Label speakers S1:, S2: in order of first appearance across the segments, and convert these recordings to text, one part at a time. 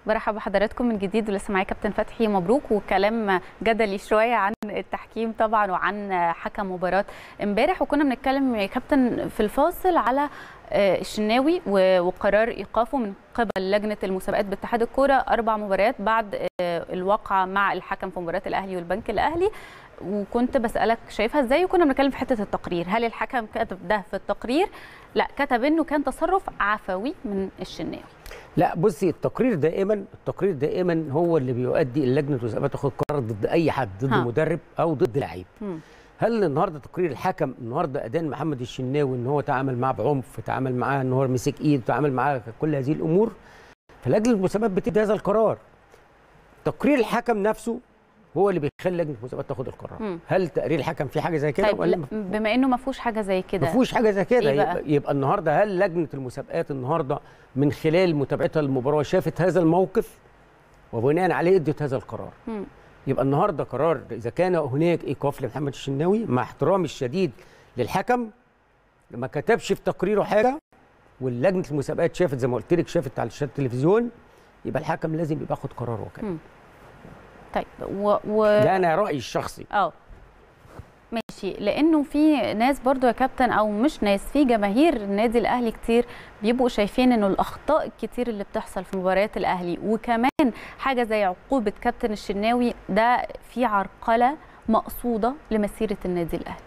S1: برحب بحضراتكم من جديد ولسه معايا كابتن فتحي مبروك وكلام جدلي شويه عن التحكيم طبعا وعن حكم مباراه امبارح وكنا بنتكلم يا كابتن في الفاصل على الشناوي وقرار ايقافه من قبل لجنه المسابقات باتحاد الكوره اربع مباريات بعد الواقعه مع الحكم في مباراه الاهلي والبنك الاهلي وكنت بسالك شايفها ازاي وكنا بنتكلم في حته التقرير هل الحكم كتب ده في التقرير لا كتب انه كان تصرف عفوي من الشناوي
S2: لا بصي التقرير دائما التقرير دائما هو اللي بيؤدي اللجنه المسابقات تاخد قرار ضد اي حد ضد ها. مدرب او ضد لعيب هل النهارده تقرير الحكم النهارده ادان محمد الشناوي ان هو تعامل معاه بعنف تعامل معاه ان هو مسك ايد تعامل معاه كل هذه الامور فلجنه المسابقات بتدي هذا القرار تقرير الحكم نفسه هو اللي بيخلي لجنه المسابقات تاخد القرار مم. هل تقرير الحكم في حاجه زي كده
S1: طيب ولا بما انه ما فيهوش حاجه زي كده
S2: ما فيهوش حاجه زي كده يبقى, يبقى النهارده هل لجنه المسابقات النهارده من خلال متابعتها للمباراه شافت هذا الموقف وبناء عليه ادت هذا القرار مم. يبقى النهارده قرار اذا كان هناك ايقاف لمحمد الشناوي مع احترامي الشديد للحكم ما كتبش في تقريره حاجه واللجنه المسابقات شافت زي ما قلت لك شافت على شاشه التلفزيون يبقى الحكم لازم يبقى ياخد قراره وكده
S1: طيب و, و...
S2: ده انا رايي الشخصي
S1: اه ماشي لانه في ناس برضو يا كابتن او مش ناس في جماهير النادي الاهلي كتير بيبقوا شايفين انه الاخطاء الكتير اللي بتحصل في مباريات الاهلي وكمان حاجه زي عقوبه كابتن الشناوي ده في عرقله مقصوده لمسيره النادي الاهلي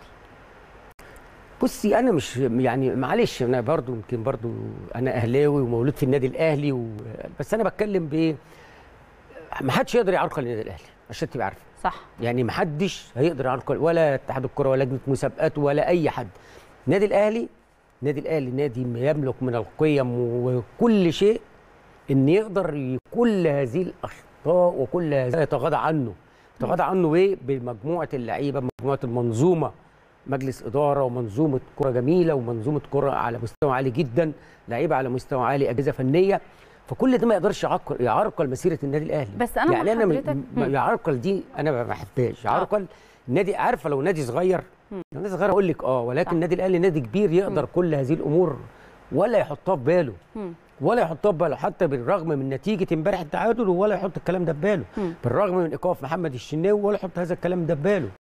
S2: بصي انا مش يعني معلش انا برضو يمكن برضو انا اهلاوي ومولود في النادي الاهلي و... بس انا بتكلم بايه ما حدش يقدر يعرقل النادي الاهلي عشان تبقى عارفه
S1: صح
S2: يعني ما حدش هيقدر يعرقل ولا اتحاد الكره ولا لجنه مسابقات ولا اي حد النادي الاهلي النادي الاهلي نادي يملك من القيم وكل شيء ان يقدر كل هذه الاخطاء وكل هذا يتغاضى عنه يتغاضى عنه ايه بمجموعه اللعيبه مجموعه المنظومه مجلس اداره ومنظومه كره جميله ومنظومه كره على مستوى عالي جدا لعيبه على مستوى عالي اجهزه فنيه فكل ده ما يقدرش يعرقل يعرقل مسيره النادي الاهلي
S1: بس انا
S2: يعني انا يعرقل دي انا ما بحبهاش يعرقل النادي عارفه لو نادي صغير لو نادي صغير اقول لك اه ولكن النادي الاهلي نادي كبير يقدر مم. كل هذه الامور ولا يحطها في باله مم. ولا يحطها في باله حتى بالرغم من نتيجه امبارح التعادل ولا يحط الكلام ده في باله بالرغم من ايقاف محمد الشناوي ولا يحط هذا الكلام ده في باله